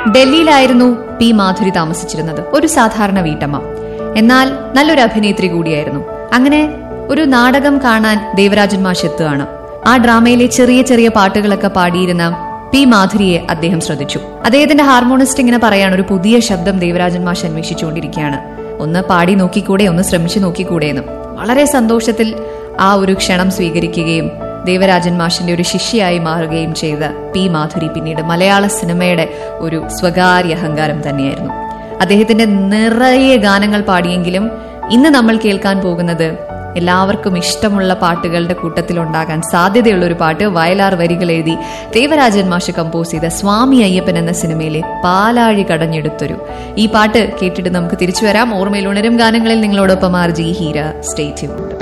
ഡൽഹിയിലായിരുന്നു P Madhuri താമസിച്ചിരുന്നത് ഒരു സാധാരണ വീട്ടമ്മ എന്നാൽ നല്ലൊരു അഭിനേത്രി കൂടിയായിരുന്നു അങ്ങനെ ഒരു നാടകം കാണാൻ ദേവരാജൻ മാഷ് എത്തുകയാണ് ആ ഡ്രാമയിലെ ചെറിയ ചെറിയ പാട്ടുകളൊക്കെ പാടിയിരുന്ന പി മാധുരിയെ അദ്ദേഹം ശ്രദ്ധിച്ചു അദ്ദേഹത്തിന്റെ ഹാർമോണിസ്റ്റ് ഇങ്ങനെ പറയാണ് ഒരു പുതിയ ശബ്ദം ദേവരാജൻ മാഷ് അന്വേഷിച്ചുകൊണ്ടിരിക്കുകയാണ് ഒന്ന് പാടി നോക്കിക്കൂടെ ഒന്ന് ശ്രമിച്ചു നോക്കിക്കൂടെ എന്ന് വളരെ സന്തോഷത്തിൽ ആ ഒരു ക്ഷണം സ്വീകരിക്കുകയും ദേവരാജൻ മാഷിന്റെ ഒരു ശിഷ്യയായി മാറുകയും ചെയ്ത പി മാധുരി പിന്നീട് മലയാള സിനിമയുടെ ഒരു സ്വകാര്യ അഹങ്കാരം തന്നെയായിരുന്നു അദ്ദേഹത്തിന്റെ നിറയെ ഗാനങ്ങൾ പാടിയെങ്കിലും ഇന്ന് നമ്മൾ കേൾക്കാൻ പോകുന്നത് എല്ലാവർക്കും ഇഷ്ടമുള്ള പാട്ടുകളുടെ കൂട്ടത്തിലുണ്ടാകാൻ സാധ്യതയുള്ള ഒരു പാട്ട് വയലാർ വരികൾ എഴുതി ദേവരാജൻ മാഷ് കമ്പോസ് ചെയ്ത സ്വാമി അയ്യപ്പൻ എന്ന സിനിമയിലെ പാലാഴി കടഞ്ഞെടുത്തൊരു ഈ പാട്ട് കേട്ടിട്ട് നമുക്ക് തിരിച്ചു വരാം ഓർമ്മയിൽ ഉണരും ഗാനങ്ങളിൽ നിങ്ങളോടൊപ്പം ആർ ജി ഹീര സ്റ്റേറ്റ്